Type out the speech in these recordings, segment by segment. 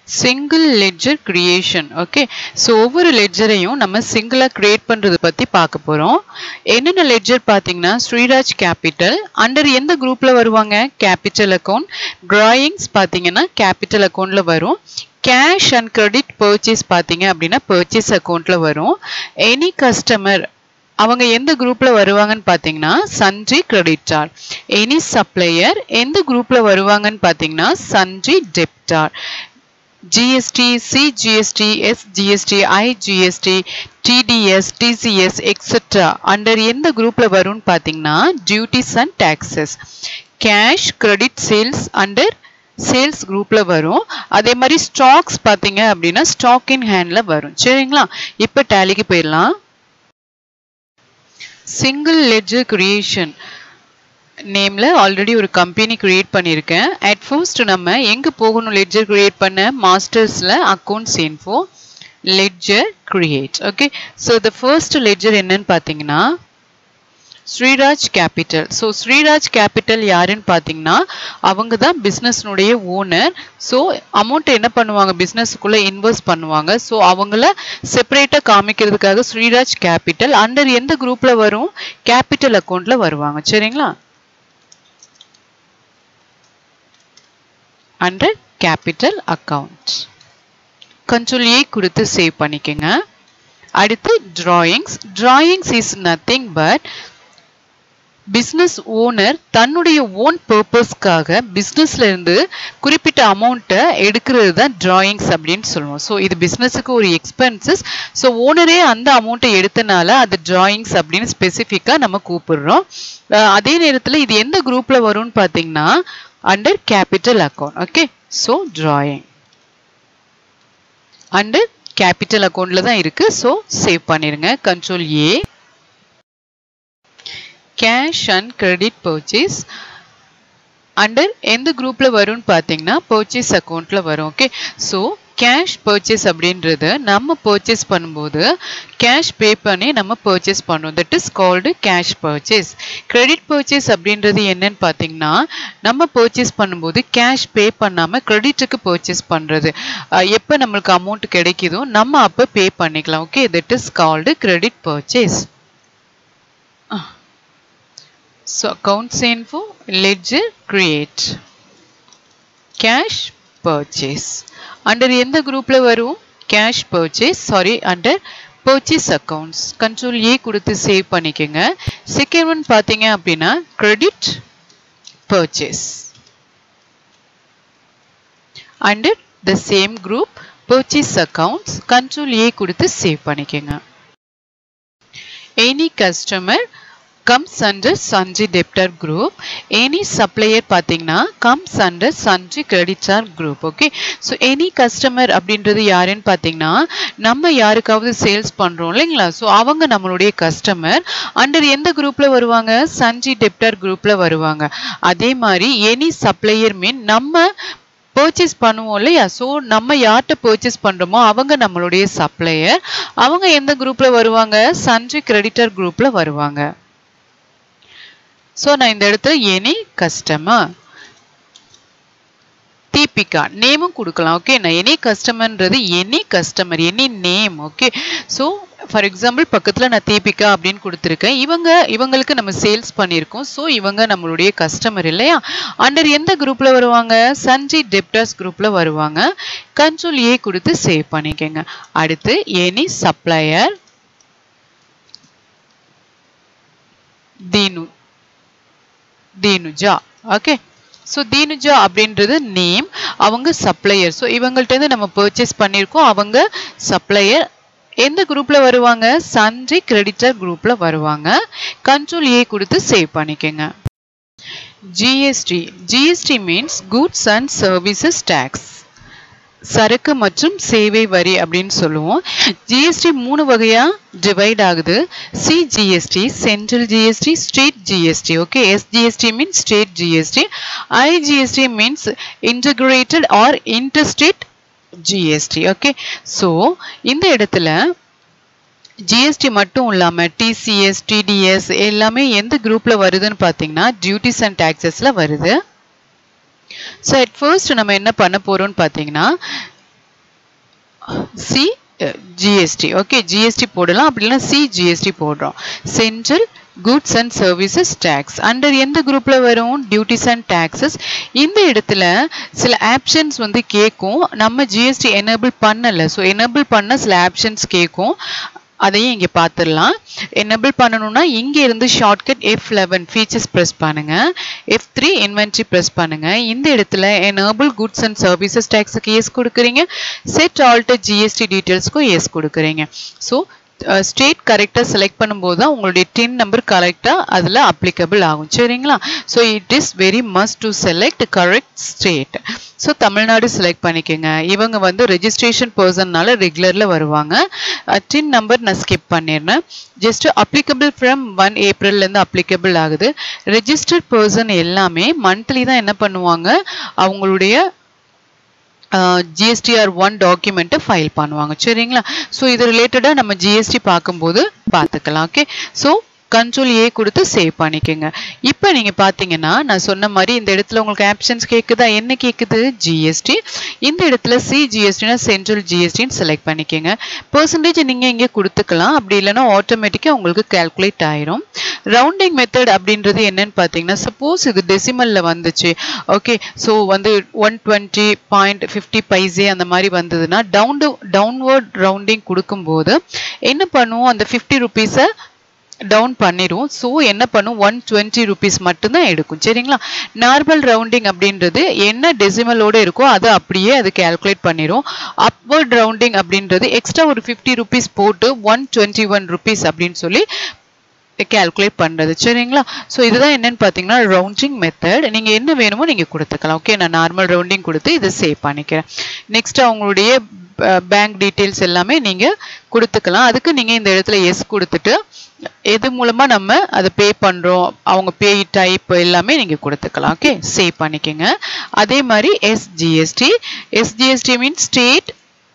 Single ledger creation okay so ஒவ்வொரு லெட்ஜரையும் நம்ம சிங்கிளாக கிரியேட் பண்ணுறது பற்றி பார்க்க போகிறோம் என்னென்ன லெட்ஜர் பார்த்தீங்கன்னா ஸ்ரீராஜ் கேபிட்டல் அண்டர் எந்த குரூப்பில் வருவாங்க கேபிட்டல் அக்கௌண்ட் ட்ராயிங்ஸ் பார்த்தீங்கன்னா கேபிட்டல் அக்கௌண்ட்டில் வரும் கேஷ் அண்ட் கிரெடிட் பர்ச்சேஸ் பார்த்தீங்க அப்படின்னா பர்ச்சேஸ் அக்கௌண்ட்டில் வரும் எனி கஸ்டமர் அவங்க எந்த குரூப்ல வருவாங்கன்னு பார்த்தீங்கன்னா சன்ஜி கிரெடிட்டார் எனி சப்ளையர் எந்த குரூப்ல வருவாங்கன்னு பார்த்தீங்கன்னா சன்ஜி டெப்டார் GST CGST SGST IGST TDS TCS etcetera under எந்த குரூப்ல வரும்னு பார்த்தீங்கன்னா duties and taxes cash credit sales under sales குரூப்ல வரும் அதே மாதிரி ஸ்டாக்ஸ் பார்த்தீங்க அப்படின்னா ஸ்டாக் இன் ஹேண்ட்ல வரும் சரிங்களா இப்போ டேலிக்கு போயிடலாம் சிங்கிள் லெட்ஜர் கிரியேஷன் நேம்ல ஆல்ரெடி ஒரு கம்பெனி கிரியேட் பண்ணியிருக்கேன் அட் ஃபர்ஸ்ட் நம்ம எங்க போகணும் லெட்ஜர் கிரியேட் பண்ண மாஸ்டர்ஸ்ல accounts info ledger create okay so the first ledger என்னன்னு பார்த்தீங்கன்னா Sriraj capital so Sriraj capital யாருன்னு பார்த்தீங்கன்னா அவங்க தான் பிஸ்னஸ்னுடைய ஓனர் ஸோ அமௌண்ட் என்ன பண்ணுவாங்க பிஸ்னஸுக்குள்ளே இன்வெஸ்ட் பண்ணுவாங்க ஸோ அவங்கள செப்பரேட்டாக காமிக்கிறதுக்காக ஸ்ரீராஜ் கேபிட்டல் அண்டர் எந்த குரூப்பில் வரும் கேபிட்டல் அக்கௌண்ட்டில் வருவாங்க சரிங்களா under capital account control A கொடுத்து சேவ் பண்ணிக்கோங்க அடுத்து drawings drawings is nothing but business owner தன்னுடைய ஓன் பர்பஸ்க்காக பிஸ்னஸ்ல இருந்து குறிப்பிட்ட அமௌண்ட்டை எடுக்கிறது தான் டிராயிங்ஸ் அப்படின்னு சொல்லுவோம் ஸோ இது பிஸ்னஸுக்கு ஒரு எக்ஸ்பென்சஸ் ஸோ ஓனரே அந்த அமௌண்ட்டை எடுத்தனால அது டிராயிங்ஸ் அப்படின்னு ஸ்பெசிஃபிக்காக நம்ம கூப்பிடுறோம் அதே நேரத்தில் இது எந்த குரூப்பில் வரும்னு பார்த்தீங்கன்னா under capital account okay so drawing under capital அக்கௌண்ட்ல தான் இருக்கு ஸோ சேவ் பண்ணிருங்க control A cash and credit purchase under எந்த குரூப்ல வரும்னு பார்த்தீங்கன்னா பர்ச்சேஸ் அக்கௌண்ட்ல வரும் ஓகே ஸோ கேஷ் பர்ச்சேஸ் அப்படின்றது நம்ம பர்ச்சேஸ் பண்ணும்போது கேஷ் பே பண்ணி நம்ம பர்ச்சேஸ் பண்ணுவோம் that is called cash purchase credit purchase அப்படின்றது என்னன்னு பார்த்தீங்கன்னா நம்ம பர்ச்சேஸ் பண்ணும்போது கேஷ் பே பண்ணாமல் கிரெடிட்டுக்கு பர்ச்சேஸ் பண்ணுறது எப்போ நம்மளுக்கு அமௌண்ட் கிடைக்குதோ நம்ம அப்போ பே பண்ணிக்கலாம் okay that is called credit purchase So accounts info, ledger create. Cash purchase. Under எந்த குரூப்ல வரும் cash purchase sorry under purchase accounts control A கொடுத்து சேவ் பண்ணிக்கோங்க செகண்ட் ஒன் பார்த்தீங்க அப்படின்னா credit purchase under the same group purchase accounts control A கொடுத்து save பண்ணிக்கோங்க any customer comes under Sanji debtor group. Any supplier பார்த்தீங்கன்னா comes under Sanji creditor group. Okay. So any customer அப்படின்றது யாருன்னு பார்த்தீங்கன்னா நம்ம யாருக்காவது சேல்ஸ் பண்றோம் இல்லைங்களா ஸோ அவங்க நம்மளுடைய கஸ்டமர் அண்டர் எந்த குரூப்ல வருவாங்க சஞ்சி டெப்டர் குரூப்ல வருவாங்க அதே மாதிரி எனி சப்ளையர் மீன் நம்ம பர்ச்சேஸ் பண்ணுவோம் இல்லையா ஸோ நம்ம யார்கிட்ட பர்ச்சேஸ் பண்ணுறோமோ அவங்க நம்மளுடைய சப்ளையர் அவங்க எந்த குரூப்ல வருவாங்க சஞ்சி கிரெடிட்டர் குரூப்ல வருவாங்க ஸோ நான் இந்த இடத்துல எனி கஸ்டமர் தீபிகா நேமும் கொடுக்கலாம் ஓகே நான் எனி கஸ்டமர்ன்றது any customer any name okay so for example பக்கத்தில் நான் தீபிகா அப்படின்னு கொடுத்துருக்கேன் இவங்க இவங்களுக்கு நம்ம சேல்ஸ் பண்ணியிருக்கோம் ஸோ இவங்க நம்மளுடைய கஸ்டமர் இல்லையா அண்டர் எந்த குரூப்பில் வருவாங்க சஞ்சி டெப்டர்ஸ் குரூப்பில் வருவாங்க கண்ட்ரோல் ஏ கொடுத்து சேவ் பண்ணிக்கோங்க அடுத்து any supplier Deenu Deenuja okay so Deenuja அப்படின்றது நேம் அவங்க சப்ளையர் ஸோ இவங்கள்ட்ட நம்ம பர்ச்சேஸ் பண்ணியிருக்கோம் அவங்க சப்ளையர் எந்த குரூப்ல வருவாங்க சன்ஜி கிரெடிட்டர் குரூப்ல வருவாங்க கண்ட்ரோல் ஏ கொடுத்து சேவ் பண்ணிக்கோங்க GST GST means goods and services tax சரக்கு மற்றும் சேவை வரி அப்படின்னு சொல்லுவோம் ஜிஎஸ்டி மூணு வகையா டிவைட் ஆகுது CGST central GST state GST okay SGST means state GST IGST means integrated or interstate GST okay so இந்த இடத்துல ஜிஎஸ்டி மட்டும் இல்லாமல் டிசிஎஸ் டிடிஎஸ் எல்லாமே எந்த குரூப்பில் வருதுன்னு பார்த்தீங்கன்னா டியூட்டிஸ் அண்ட் டேக்ஸஸில் வருது ஸோ அட் ஃபர்ஸ்ட் நம்ம என்ன பண்ண போகிறோம்னு பார்த்தீங்கன்னா சி ஜிஎஸ்டி ஓகே ஜிஎஸ்டி போடலாம் அப்படி இல்லைன்னா சி ஜிஎஸ்டி போடுறோம் central goods and services tax under எந்த குரூப்ல வரும் டியூட்டிஸ் அண்ட் டேக்ஸஸ் இந்த இடத்துல சில ஆப்ஷன்ஸ் வந்து கேட்கும் நம்ம ஜிஎஸ்டி எனேபிள் பண்ணல ஸோ எனேபிள் பண்ண சில ஆப்ஷன்ஸ் கேட்கும் அதையும் இங்கே பார்த்துடலாம் எனேபிள் பண்ணணும்னா இங்கே இருந்து shortcut F eleven features press பண்ணுங்க எஃப் த்ரீ இன்வென்ட்ரி ப்ரெஸ் பண்ணுங்க இந்த இடத்துல எனேபிள் குட்ஸ் அண்ட் சர்வீசஸ் டேக்ஸுக்கு எஸ் கொடுக்குறீங்க செட் ஆல்டர் ஜிஎஸ்டி டீட்டெயில்ஸ்க்கும் எஸ் கொடுக்குறீங்க ஸோ ஸ்டேட் கரெக்டாக செலக்ட் பண்ணும்போது தான் உங்களுடைய டின் நம்பர் கரெக்டாக அதில் அப்ளிகபிள் ஆகும் சரிங்களா so it is very must to select correct state so Tamil Nadu select பண்ணிக்கோங்க இவங்க வந்து ரெஜிஸ்ட்ரேஷன் பர்சன்னால ரெகுலரில் வருவாங்க டின் நம்பர் நான் ஸ்கிப் பண்ணிடுறேன் ஜஸ்ட் அப்ளிகபிள் ஃப்ரம் ஒன் ஏப்ரல்லேருந்து அப்ளிகபிள் ஆகுது ரெஜிஸ்டர்ட் பர்சன் எல்லாமே மந்த்லி தான் என்ன பண்ணுவாங்க அவங்களுடைய ஜிஎஸ்டிஆர் ஒன் டாக்குமெண்ட்டை ஃபைல் பண்ணுவாங்க சரிங்களா ஸோ இது ரிலேட்டடாக நம்ம ஜிஎஸ்டி பார்க்கும்போது பார்த்துக்கலாம் ஓகே ஸோ கண்ட்ரோல் ஏ கொடுத்து சேவ் பண்ணிக்கோங்க இப்போ நீங்கள் பார்த்தீங்கன்னா நான் சொன்ன மாதிரி இந்த இடத்துல உங்களுக்கு ஆப்ஷன்ஸ் கேட்குதா என்ன கேட்குது ஜிஎஸ்டி இந்த இடத்துல சி ஜிஎஸ்டினா சென்ட்ரல் ஜிஎஸ்டின்னு செலக்ட் பண்ணிக்கோங்க பர்சன்டேஜ் நீங்கள் இங்கே கொடுத்துக்கலாம் அப்படி இல்லைன்னா ஆட்டோமேட்டிக்காக உங்களுக்கு கால்குலேட் ஆயிரும் ரவுண்டிங் மெத்தட் அப்படின்றது என்னன்னு பார்த்தீங்கன்னா சப்போஸ் இது டெசிமலில் வந்துச்சு ஓகே ஸோ வந்து one twenty point fifty paise அந்த மாதிரி வந்ததுன்னா டவுன் டவுன்வர்ட் ரவுண்டிங் கொடுக்கும்போது என்ன பண்ணுவோம் அந்த ஃபிஃப்டி ருபீஸை டவுன் பண்ணிடும் ஸோ என்ன பண்ணும் ஒன் டுவெண்ட்டி ருபீஸ் மட்டும்தான் எடுக்கும் சரிங்களா நார்மல் ரவுண்டிங் அப்படின்றது என்ன டெசிமலோட இருக்கோ அதை அப்படியே அது கேல்குலேட் பண்ணிடும் அப்வர்ட் ரவுண்டிங் அப்படின்றது எக்ஸ்ட்ரா ஒரு ஃபிஃப்டி ருபீஸ் போட்டு ஒன் டுவெண்ட்டி ஒன் ருபீஸ் அப்படின்னு சொல்லி கேல்குலேட் பண்ணுறது சரிங்களா ஸோ இதுதான் என்னன்னு பார்த்தீங்கன்னா ரவுண்டிங் மெத்தட் நீங்கள் என்ன வேணுமோ நீங்கள் கொடுத்துக்கலாம் ஓகே நான் நார்மல் ரவுண்டிங் கொடுத்து இதை சேவ் பண்ணிக்கிறேன் நெக்ஸ்ட் அவங்களுடைய பேங்க் டீட்டெயில்ஸ் எல்லாமே நீங்கள் கொடுத்துக்கலாம் அதுக்கு நீங்கள் இந்த இடத்துல எஸ் கொடுத்துட்டு எது மூலமாக நம்ம அதை பே பண்ணுறோம் அவங்க பே டைப் எல்லாமே நீங்கள் கொடுத்துக்கலாம் ஓகே சேவ் பண்ணிக்கோங்க அதே மாதிரி SGST SGST means state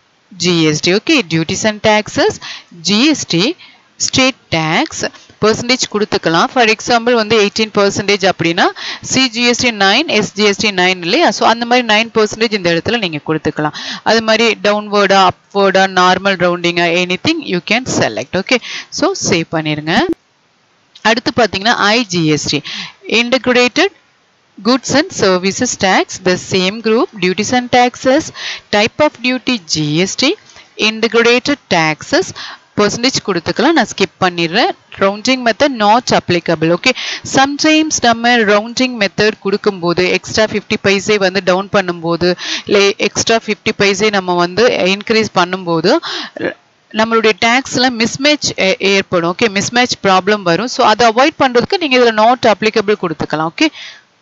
GST okay duties and taxes GST state tax percentage கொடுத்துக்கலாம் ஃபார் எக்ஸாம்பிள் வந்து எயிட்டீன் பர்சன்டேஜ் அப்படின்னா சிஜிஎஸ்டி நைன் எஸ்ஜிஎஸ்டி நைன் இல்லையா ஸோ அந்த மாதிரி நைன் பர்சன்டேஜ் இந்த இடத்துல நீங்கள் கொடுத்துக்கலாம் அது மாதிரி டவுன்வேர்டா அப்வேர்டா நார்மல் ரவுண்டிங்கா any thing you can select okay so save பண்ணிடுங்க அடுத்து பார்த்தீங்கன்னா IGST integrated goods and services tax the same group duties and taxes type of duty gst integrated taxes percentage கொடுத்துக்கலாம் நான் ஸ்கிப் பண்ணிடுறேன் rounding method not applicable okay sometimes நம்ம rounding method கொடுக்கும்போது extra fifty paise வந்து down பண்ணும்போது இல்லை extra fifty paise நம்ம வந்து இன்க்ரீஸ் பண்ணும்போது நம்மளுடைய டேக்ஸில் மிஸ்மேட்ச் ஏற்படும் ஓகே மிஸ்மேட்ச் ப்ராப்ளம் வரும் ஸோ அதை அவாய்ட் பண்ணுறதுக்கு நீங்கள் இதில் நாட் அப்ளிகபிள் கொடுத்துக்கலாம் okay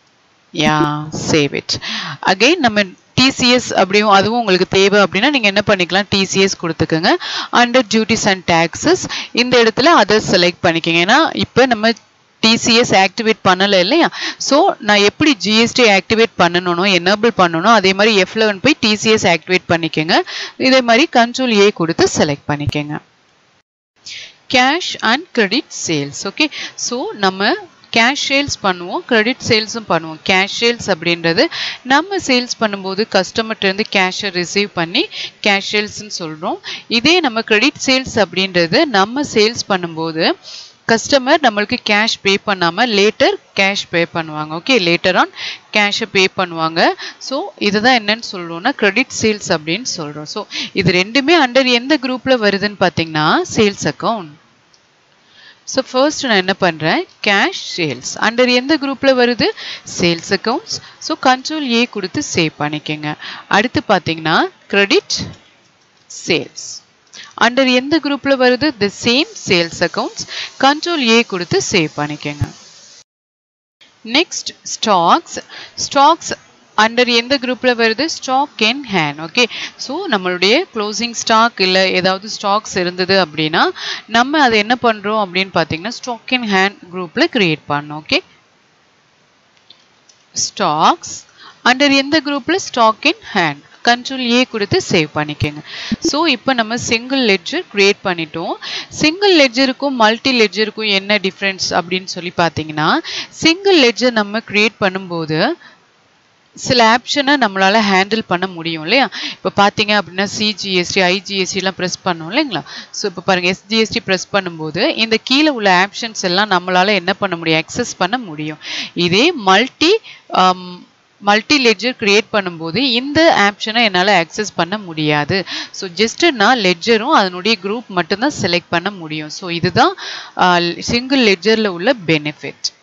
yeah save it again நம்ம டிசிஎஸ் அப்படியும் அதுவும் உங்களுக்கு தேவை அப்படின்னா நீங்கள் என்ன பண்ணிக்கலாம் டிசிஎஸ் கொடுத்துக்கோங்க அண்டர் டியூட்டிஸ் அண்ட் டேக்ஸஸ் இந்த இடத்துல அதை செலக்ட் பண்ணிக்கோங்க ஏன்னா இப்போ நம்ம டிசிஎஸ் ஆக்டிவேட் பண்ணலை இல்லையா ஸோ நான் எப்படி ஜிஎஸ்டி ஆக்டிவேட் பண்ணணும் எனேபிள் பண்ணணும் அதே மாதிரி எஃப் லெவன் போய் டிசிஎஸ் ஆக்டிவேட் பண்ணிக்கோங்க இதே மாதிரி கண்ட்ரோல் ஏ கொடுத்து செலக்ட் பண்ணிக்கோங்க cash and credit sales okay so நம்ம கேஷ் சேல்ஸ் பண்ணுவோம் கிரெடிட் சேல்ஸும் பண்ணுவோம் கேஷ் சேல்ஸ் அப்படின்றது நம்ம சேல்ஸ் பண்ணும்போது கஸ்டமர்கிட்டருந்து கேஷை ரிசீவ் பண்ணி கேஷ் சேல்ஸ்ன்னு சொல்கிறோம் இதே நம்ம கிரெடிட் சேல்ஸ் அப்படின்றது நம்ம சேல்ஸ் பண்ணும்போது கஸ்டமர் நம்மளுக்கு கேஷ் பே பண்ணாமல் லேட்டர் கேஷ் பே பண்ணுவாங்க ஓகே லேட்டர் ஆன் கேஷை பே பண்ணுவாங்க ஸோ இதுதான் என்னன்னு சொல்கிறோம்னா கிரெடிட் சேல்ஸ் அப்படின்னு சொல்கிறோம் ஸோ இது ரெண்டுமே அண்டர் எந்த குரூப்பில் வருதுன்னு பார்த்தீங்கன்னா சேல்ஸ் அக்கௌண்ட் ஸோ ஃபர்ஸ்ட் நான் என்ன பண்ணுறேன் கேஷ் சேல்ஸ் அண்டர் எந்த குரூப்பில் வருது sales accounts so control A கொடுத்து சேவ் பண்ணிக்கோங்க அடுத்து பார்த்தீங்கன்னா கிரெடிட் சேல்ஸ் அண்டர் எந்த குரூப்பில் வருது the same sales accounts control A கொடுத்து சேவ் பண்ணிக்கோங்க நெக்ஸ்ட் ஸ்டாக்ஸ் ஸ்டாக்ஸ் அண்டர் எந்த குரூப்பில் வருது stock in hand okay so நம்மளுடைய க்ளோசிங் ஸ்டாக் இல்லை ஏதாவது ஸ்டாக்ஸ் இருந்தது அப்படின்னா நம்ம அதை என்ன பண்ணுறோம் அப்படின்னு பார்த்தீங்கன்னா ஸ்டாக் இன் ஹேண்ட் குரூப்பில் கிரியேட் பண்ணோம் ஓகே ஸ்டாக்ஸ் அண்டர் எந்த குரூப்பில் stock in hand control A கொடுத்து சேவ் பண்ணிக்கோங்க ஸோ இப்போ நம்ம சிங்கிள் லெட்ஜர் க்ரியேட் பண்ணிட்டோம் சிங்கிள் லெட்ஜருக்கும் மல்டி லெட்ஜருக்கும் என்ன டிஃப்ரென்ஸ் அப்படின்னு சொல்லி பார்த்தீங்கன்னா சிங்கிள் லெட்ஜர் நம்ம க்ரியேட் பண்ணும்போது சில ஆப்ஷனை நம்மளால ஹேண்டில் பண்ண முடியும் இல்லையா இப்போ பார்த்தீங்க அப்படின்னா சிஜிஎஸ்டி ஐஜிஎஸ்டிலாம் ப்ரெஸ் பண்ணோம் இல்லைங்களா ஸோ இப்போ பாருங்கள் எஸ்ஜிஎஸ்டி ப்ரெஸ் பண்ணும்போது இந்த கீழே உள்ள ஆப்ஷன்ஸ் எல்லாம் நம்மளால என்ன பண்ண முடியும் அக்சஸ் பண்ண முடியும் இதே மல்டி மல்டி லெட்ஜர் கிரியேட் பண்ணும்போது இந்த ஆப்ஷனை என்னால் அக்சஸ் பண்ண முடியாது ஸோ ஜஸ்ட் நான் லெட்ஜரும் அதனுடைய குரூப் மட்டும்தான் செலக்ட் பண்ண முடியும் ஸோ இதுதான் சிங்கிள் லெட்ஜரில் உள்ள பெனிஃபிட்